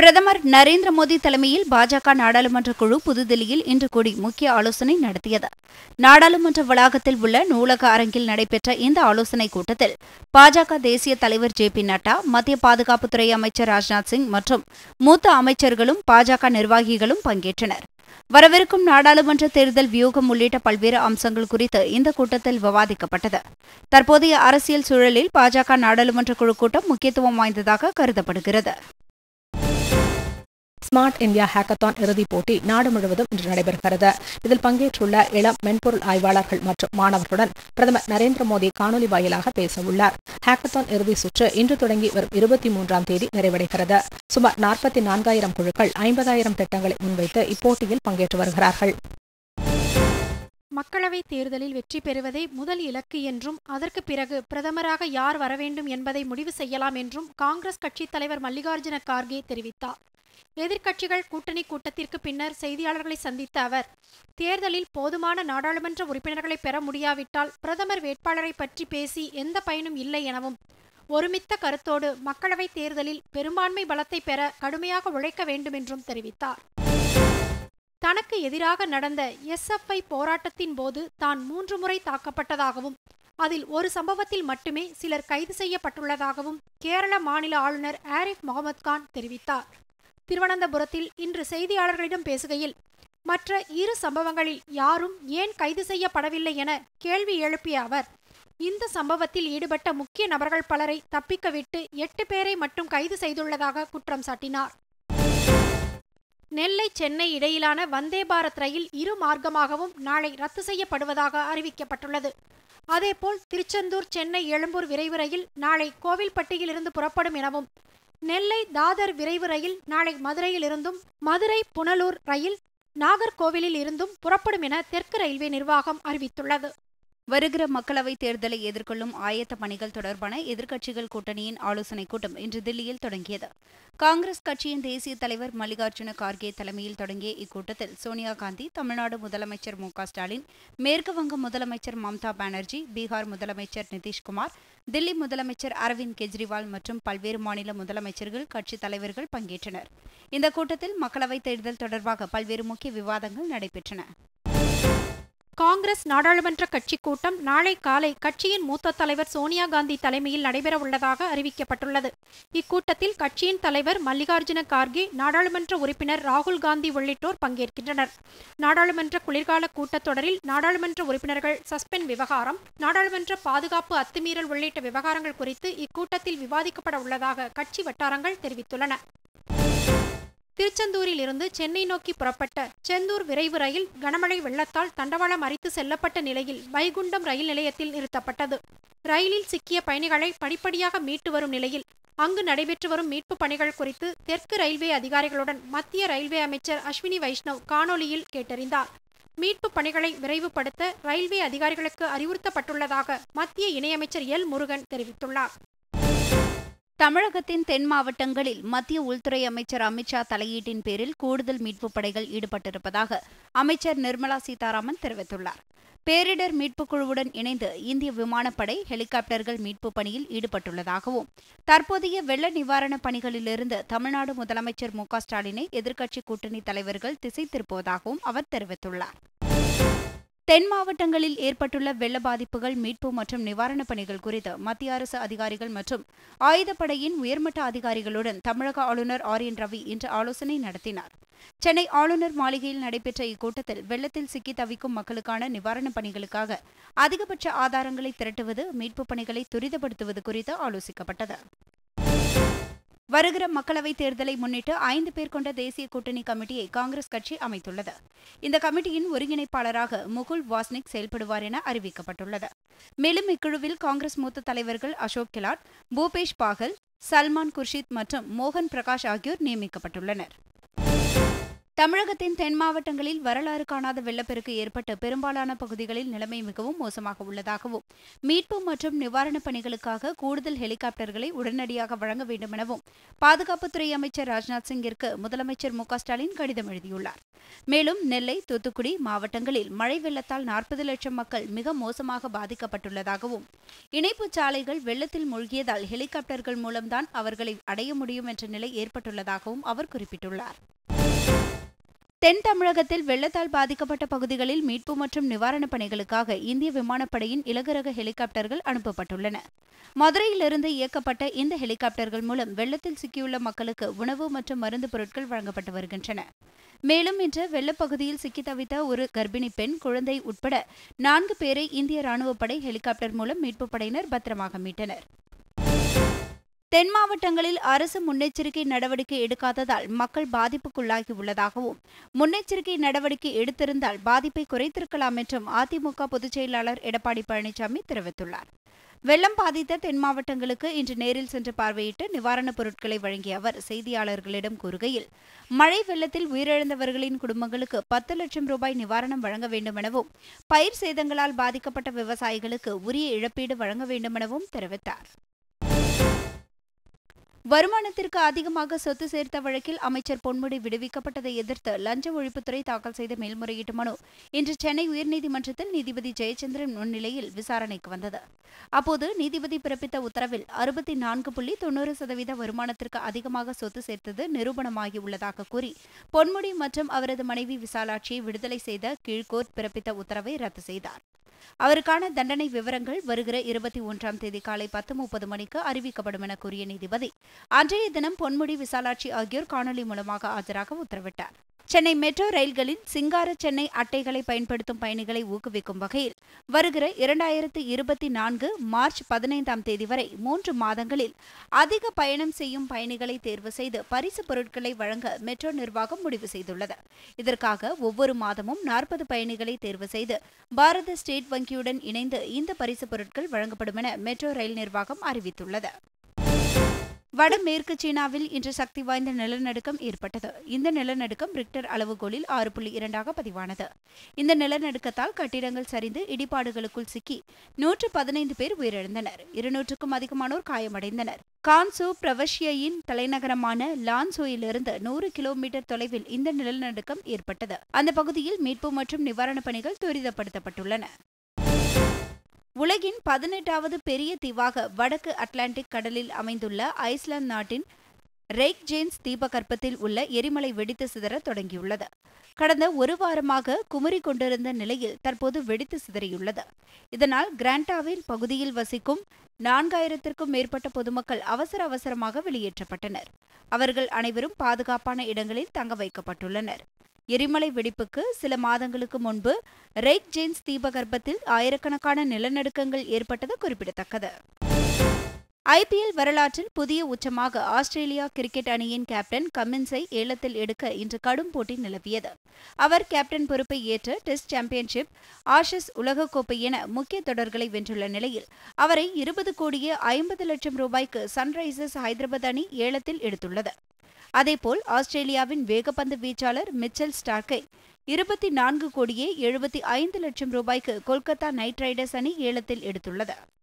பிரதமர் நரேந்திர மோடி தலைமையில் பாஜக நாடாளுமன்ற குழு புதுதில்லியில் இன்று கூடி முக்கிய ஆலோசனை நடத்தியது நாடாளுமன்ற வளாகத்தில் உள்ள நூலக அரங்கில் நடைபெற்ற இந்த ஆலோசனைக் கூட்டத்தில் பாஜக தேசிய தலைவர் ஜே பி நட்டா மத்திய பாதுகாப்புத்துறை அமைச்சர் ராஜ்நாத் சிங் மற்றும் மூத்த அமைச்சர்களும் பாஜக நிர்வாகிகளும் பங்கேற்றனர் வரவிருக்கும் நாடாளுமன்ற தேர்தல் வியூகம் உள்ளிட்ட பல்வேறு அம்சங்கள் குறித்து இந்த கூட்டத்தில் விவாதிக்கப்பட்டது தற்போதைய அரசியல் சூழலில் பாஜக நாடாளுமன்ற குழு கூட்டம் முக்கியத்துவம் வாய்ந்ததாக கருதப்படுகிறது ஸ்மார்ட் இந்தியா ஹேக்கத்தான் இறுதிப் போட்டி நாடு முழுவதும் இன்று நடைபெறுகிறது இதில் பங்கேற்றுள்ள இளம் மென்பொருள் ஆய்வாளர்கள் மற்றும் மாணவர்களுடன் பிரதமர் நரேந்திர மோடி காணொலி வாயிலாக பேசவுள்ளார் ஹேக்கத்தான் இறுதி சுற்று இன்று தொடங்கி வரும் இருபத்தி மூன்றாம் தேதி நிறைவடைகிறது சுமார் நாற்பத்தி நான்காயிரம் குழுக்கள் ஐம்பதாயிரம் திட்டங்களை முன்வைத்து இப்போட்டியில் பங்கேற்று வருகிறார்கள் மக்களவைத் தேர்தலில் வெற்றி பெறுவதே முதல் இலக்கு என்றும் அதற்கு பிறகு பிரதமராக யார் வரவேண்டும் என்பதை முடிவு செய்யலாம் என்றும் காங்கிரஸ் கட்சித் தலைவர் மல்லிகார்ஜுன கார்கே தெரிவித்தார் எதிர்க்கட்சிகள் கூட்டணி கூட்டத்திற்கு பின்னர் செய்தியாளர்களை சந்தித்த அவர் தேர்தலில் போதுமான நாடாளுமன்ற உறுப்பினர்களை பெற முடியாவிட்டால் பிரதமர் வேட்பாளரை பற்றி பேசி எந்த பயனும் இல்லை எனவும் ஒருமித்த கருத்தோடு மக்களவைத் தேர்தலில் பெரும்பான்மை பலத்தை பெற கடுமையாக உழைக்க வேண்டும் என்றும் தெரிவித்தார் தனக்கு எதிராக நடந்த எஸ்எஃப்ஐ போராட்டத்தின் போது தான் மூன்று முறை தாக்கப்பட்டதாகவும் அதில் ஒரு சம்பவத்தில் மட்டுமே சிலர் கைது செய்யப்பட்டுள்ளதாகவும் கேரள மாநில ஆளுநர் ஆரிஃப் முகமது கான் தெரிவித்தார் திருவனந்தபுரத்தில் இன்று செய்தியாளர்களிடம் பேசுகையில் மற்ற இரு சம்பவங்களில் யாரும் ஏன் கைது செய்யப்படவில்லை என கேள்வி எழுப்பிய அவர் இந்த சம்பவத்தில் ஈடுபட்ட முக்கிய நபர்கள் பலரை தப்பிக்கவிட்டு எட்டு பேரை மட்டும் கைது செய்துள்ளதாக குற்றம் சாட்டினார் நெல்லை சென்னை இடையிலான வந்தே பாரத் ரயில் இரு மார்க்கமாகவும் நாளை ரத்து செய்யப்படுவதாக அறிவிக்கப்பட்டுள்ளது அதேபோல் திருச்செந்தூர் சென்னை எழும்பூர் விரைவு ரயில் நாளை கோவில்பட்டியிலிருந்து புறப்படும் எனவும் நெல்லை தாதர் விரைவு ரயில் நாளை மதுரையிலிருந்தும் மதுரை புனலூர் ரயில் நாகர்கோவிலில் இருந்தும் புறப்படும் என தெற்கு ரயில்வே நிர்வாகம் அறிவித்துள்ளது வருகிற மக்களவைத் தேர்தலை எதிர்கொள்ளும் ஆயத்த பணிகள் தொடர்பான எதிர்க்கட்சிகள் கூட்டணியின் ஆலோசனைக் கூட்டம் இன்று தில்லியில் தொடங்கியது காங்கிரஸ் கட்சியின் தேசிய தலைவர் மல்லிகார்ஜுன கார்கே தலைமையில் தொடங்கிய இக்கூட்டத்தில் சோனியா காந்தி தமிழ்நாடு முதலமைச்சர் மு ஸ்டாலின் மேற்கு வங்க முதலமைச்சர் மம்தா பானர்ஜி பீகார் முதலமைச்சர் நிதிஷ்குமார் தில்லி முதலமைச்சர் அரவிந்த் கெஜ்ரிவால் மற்றும் பல்வேறு மாநில முதலமைச்சர்கள் கட்சித் தலைவர்கள் பங்கேற்றனர் இந்த கூட்டத்தில் மக்களவைத் தேர்தல் தொடர்பாக பல்வேறு முக்கிய விவாதங்கள் நடைபெற்றன காங்கிரஸ் நாடாளுமன்ற கட்சி கூட்டம் நாளை காலை கட்சியின் மூத்த தலைவர் சோனியா காந்தி தலைமையில் நடைபெறவுள்ளதாக அறிவிக்கப்பட்டுள்ளது இக்கூட்டத்தில் கட்சியின் தலைவர் மல்லிகார்ஜுன கார்கே நாடாளுமன்ற உறுப்பினர் ராகுல் காந்தி உள்ளிட்டோர் பங்கேற்கின்றனர் நாடாளுமன்ற குளிர்கால கூட்டத்தொடரில் நாடாளுமன்ற உறுப்பினர்கள் சஸ்பெண்ட் விவகாரம் நாடாளுமன்ற பாதுகாப்பு அத்துமீறல் உள்ளிட்ட விவகாரங்கள் குறித்து இக்கூட்டத்தில் விவாதிக்கப்பட உள்ளதாக கட்சி வட்டாரங்கள் தெரிவித்துள்ளன திருச்செந்தூரில் இருந்து சென்னை நோக்கி புறப்பட்ட செந்தூர் விரைவு ரயில் கனமழை வெள்ளத்தால் தண்டவாளம் அரித்து செல்லப்பட்ட நிலையில் வைகுண்டம் ரயில் நிலையத்தில் நிறுத்தப்பட்டது ரயிலில் சிக்கிய பயணிகளை படிப்படியாக மீட்டு வரும் நிலையில் அங்கு நடைபெற்று வரும் மீட்பு பணிகள் குறித்து தெற்கு ரயில்வே அதிகாரிகளுடன் மத்திய ரயில்வே அமைச்சர் அஸ்வினி வைஷ்ணவ் காணொலியில் கேட்டறிந்தார் மீட்பு பணிகளை விரைவுபடுத்த ரயில்வே அதிகாரிகளுக்கு அறிவுறுத்தப்பட்டுள்ளதாக மத்திய இணையமைச்சர் எல் முருகன் தெரிவித்துள்ளார் தமிழகத்தின் தென் மாவட்டங்களில் மத்திய உள்துறை அமைச்சர் அமித்ஷா தலையீட்டின் பேரில் கூடுதல் மீட்புப் படைகள் ஈடுபட்டிருப்பதாக அமைச்சர் நிர்மலா சீதாராமன் தெரிவித்துள்ளார் பேரிடர் மீட்புக் குழுவுடன் இணைந்து இந்திய விமானப்படை ஹெலிகாப்டர்கள் மீட்புப் பணியில் ஈடுபட்டுள்ளதாகவும் தற்போதைய வெள்ள நிவாரணப் பணிகளிலிருந்து தமிழ்நாடு முதலமைச்சர் மு ஸ்டாலினை எதிர்க்கட்சி கூட்டணி தலைவர்கள் திசை திருப்புவதாகவும் அவர் தெரிவித்துள்ளார் தென் மாவட்டங்களில் ஏற்பட்டுள்ள வெள்ள பாதிப்புகள் மீட்பு மற்றும் நிவாரணப் பணிகள் குறித்து மத்திய அரசு அதிகாரிகள் மற்றும் ஆயுதப்படையின் உயர்மட்ட அதிகாரிகளுடன் தமிழக ஆளுநர் ஆர் என் ரவி இன்று ஆலோசனை நடத்தினார் சென்னை ஆளுநர் மாளிகையில் நடைபெற்ற இக்கூட்டத்தில் வெள்ளத்தில் சிக்கி தவிக்கும் மக்களுக்கான நிவாரணப் பணிகளுக்காக அதிகபட்ச ஆதாரங்களை திரட்டுவது மீட்புப் பணிகளை துரிதப்படுத்துவது குறித்து ஆலோசிக்கப்பட்டது வருகிற மக்களவைத் தேர்தலை முன்னிட்டு ஐந்து பேர் கொண்ட தேசிய கூட்டணி கமிட்டியை காங்கிரஸ் கட்சி அமைத்துள்ளது இந்த கமிட்டியின் ஒருங்கிணைப்பாளராக முகுல் வாஸ்னிக் செயல்படுவார் என அறிவிக்கப்பட்டுள்ளது மேலும் இக்குழுவில் காங்கிரஸ் மூத்த தலைவர்கள் அசோக் கெலாட் பூபேஷ் பாகல் சல்மான் குர்ஷித் மற்றும் மோகன் பிரகாஷ் ஆகியோர் நியமிக்கப்பட்டுள்ளனர் தமிழகத்தின் தென் மாவட்டங்களில் வரலாறு காணாத வெள்ளப்பெருக்கு ஏற்பட்டு பெரும்பாலான பகுதிகளில் நிலைமை மிகவும் மோசமாக உள்ளதாகவும் மீட்பு மற்றும் நிவாரணப் பணிகளுக்காக கூடுதல் ஹெலிகாப்டர்களை உடனடியாக வழங்க வேண்டும் எனவும் பாதுகாப்புத்துறை அமைச்சர் ராஜ்நாத் சிங்கிற்கு முதலமைச்சர் மு க ஸ்டாலின் கடிதம் எழுதியுள்ளார் மேலும் நெல்லை தூத்துக்குடி மாவட்டங்களில் மழை வெள்ளத்தால் நாற்பது லட்சம் மக்கள் மிக மோசமாக பாதிக்கப்பட்டுள்ளதாகவும் இணைப்புச் சாலைகள் வெள்ளத்தில் மூழ்கியதால் ஹெலிகாப்டர்கள் மூலம்தான் அவர்களை அடைய முடியும் என்ற நிலை ஏற்பட்டுள்ளதாகவும் அவர் குறிப்பிட்டுள்ளார் தென் தமிழகத்தில் வெள்ளத்தால் பாதிக்கப்பட்ட பகுதிகளில் மீட்பு மற்றும் நிவாரணப் பணிகளுக்காக இந்திய விமானப்படையின் இலகுரக ஹெலிகாப்டர்கள் அனுப்பப்பட்டுள்ளன மதுரையிலிருந்து இயக்கப்பட்ட இந்த ஹெலிகாப்டர்கள் மூலம் வெள்ளத்தில் சிக்கியுள்ள மக்களுக்கு உணவு மற்றும் மருந்து பொருட்கள் வழங்கப்பட்டு வருகின்றன மேலும் இன்று வெள்ளப்பகுதியில் சிக்கி தவித்த ஒரு கர்ப்பிணி பெண் குழந்தை உட்பட நான்கு பேரை இந்திய ராணுவப்படை ஹெலிகாப்டர் மூலம் மீட்புப் படையினர் பத்திரமாக மீட்டனர் தென் மாவட்டங்களில் அரசு முன்னெச்சரிக்கை நடவடிக்கை எடுக்காததால் மக்கள் பாதிப்புக்குள்ளாகி உள்ளதாகவும் முன்னெச்சரிக்கை நடவடிக்கை எடுத்திருந்தால் பாதிப்பை குறைத்திருக்கலாம் என்றும் அதிமுக பொதுச் செயலாளர் எடப்பாடி பழனிசாமி தெரிவித்துள்ளார் வெள்ளம் பாதித்த தென் மாவட்டங்களுக்கு இன்று நேரில் சென்று பார்வையிட்டு நிவாரணப் பொருட்களை வழங்கிய அவர் செய்தியாளர்களிடம் கூறுகையில் மழை வெள்ளத்தில் உயிரிழந்தவர்களின் குடும்பங்களுக்கு பத்து லட்சம் ரூபாய் நிவாரணம் வழங்க வேண்டும் எனவும் பயிர் சேதங்களால் பாதிக்கப்பட்ட விவசாயிகளுக்கு உரிய இழப்பீடு வழங்க வேண்டும் எனவும் தெரிவித்தார் வருமானத்திற்கு அதிகமாக சொத்து சேர்த்த வழக்கில் அமைச்சர் பொன்முடி விடுவிக்கப்பட்டதை எதிர்த்து லஞ்ச ஒழிப்புத்துறை தாக்கல் செய்த மேல்முறையீட்டு மனு இன்று சென்னை உயர்நீதிமன்றத்தில் நீதிபதி ஜெயச்சந்திரன் முன்னிலையில் விசாரணைக்கு வந்தது அப்போது நீதிபதி பிறப்பித்த உத்தரவில் அறுபத்தி நான்கு புள்ளி தொன்னூறு சதவீத வருமானத்திற்கு அதிகமாக சொத்து சேர்த்தது நிரூபணமாகி உள்ளதாக கூறி பொன்முடி மற்றும் அவரது மனைவி விசாலாட்சியை விடுதலை செய்த கீழ்கோர்ட் பிறப்பித்த உத்தரவை ரத்து செய்தார் அவருக்கான தண்டனை விவரங்கள் வருகிற இருபத்தி ஒன்றாம் தேதி காலை பத்து முப்பது மணிக்கு அறிவிக்கப்படும் என கூறிய நீதிபதி அன்றைய தினம் பொன்முடி விசாலாட்சி ஆகியோர் காணொலி மூலமாக ஆஜராக உத்தரவிட்டார் சென்னை மெட்ரோ ரயில்களில் சிங்கார சென்னை அட்டைகளை பயன்படுத்தும் பயணிகளை ஊக்குவிக்கும் வகையில் வருகிற இரண்டாயிரத்து இருபத்தி நான்கு மார்ச் பதினைந்தாம் தேதி வரை மூன்று மாதங்களில் அதிக பயணம் செய்யும் பயணிகளை தேர்வு செய்து பரிசு பொருட்களை வழங்க மெட்ரோ நிர்வாகம் முடிவு செய்துள்ளது இதற்காக ஒவ்வொரு மாதமும் நாற்பது பயணிகளை தேர்வு செய்து பாரத ஸ்டேட் வங்கியுடன் இணைந்து இந்த பரிசு பொருட்கள் வழங்கப்படும் என மெட்ரோ ரயில் நிர்வாகம் அறிவித்துள்ளது வடமேற்கு சீனாவில் இன்று சக்தி வாய்ந்த நிலநடுக்கம் ஏற்பட்டது இந்த நிலநடுக்கம் ரிக்டர் அளவுகோலில் ஆறு புள்ளி இரண்டாக பதிவானது இந்த நிலநடுக்கத்தால் கட்டிடங்கள் சரிந்து இடிபாடுகளுக்குள் சிக்கி நூற்று பதினைந்து பேர் உயிரிழந்தனர் இருநூற்றுக்கும் அதிகமானோர் காயமடைந்தனர் கான்சு பிரவஷ்யின் தலைநகரமான லான்சோயிலிருந்து நூறு கிலோமீட்டர் தொலைவில் இந்த நிலநடுக்கம் ஏற்பட்டது அந்த பகுதியில் மீட்பு மற்றும் நிவாரணப் பணிகள் துரிதப்படுத்தப்பட்டுள்ளன உலகின் பதினெட்டாவது பெரிய தீவாக வடக்கு அட்லாண்டிக் கடலில் அமைந்துள்ள ஐஸ்லாந்து நாட்டின் ரெய்க் ஜேன்ஸ் தீபகற்பத்தில் உள்ள எரிமலை வெடித்து சிதற தொடங்கியுள்ளது கடந்த ஒரு வாரமாக குமரி கொண்டிருந்த நிலையில் தற்போது வெடித்து சிதறியுள்ளது இதனால் கிராண்டாவில் பகுதியில் வசிக்கும் நான்காயிரத்திற்கும் மேற்பட்ட பொதுமக்கள் அவசர அவசரமாக வெளியேற்றப்பட்டனர் அவர்கள் அனைவரும் பாதுகாப்பான இடங்களில் தங்க வைக்கப்பட்டுள்ளனர் எரிமலை வெடிப்புக்கு சில மாதங்களுக்கு முன்பு ரெய்க் ஜேன்ஸ் தீபகற்பத்தில் ஆயிரக்கணக்கான நிலநடுக்கங்கள் ஏற்பட்டது குறிப்பிடத்தக்கது ஐபிஎல் வரலாற்றில் புதிய உச்சமாக ஆஸ்திரேலியா கிரிக்கெட் அணியின் கேப்டன் கமின்ஸை ஏலத்தில் எடுக்க இன்று கடும் போட்டி நிலவியது அவர் கேப்டன் பொறுப்பை ஏற்று டெஸ்ட் சாம்பியன்ஷிப் ஆஷஸ் உலகக்கோப்பை என முக்கிய தொடர்களை வென்றுள்ள நிலையில் அவரை இருபது கோடியே ஐம்பது லட்சம் ரூபாய்க்கு சன்ரைசர்ஸ் ஹைதராபாத் அணி ஏலத்தில் எடுத்துள்ளது அதேபோல் ஆஸ்திரேலியாவின் வேகப்பந்து வீச்சாளர் மிச்சல் ஸ்டார்க்கை இருபத்தி நான்கு கோடியே எழுபத்தி ஐந்து லட்சம் ரூபாய்க்கு கொல்கத்தா நைட் ரைடர்ஸ் அணி ஏலத்தில் எடுத்துள்ளது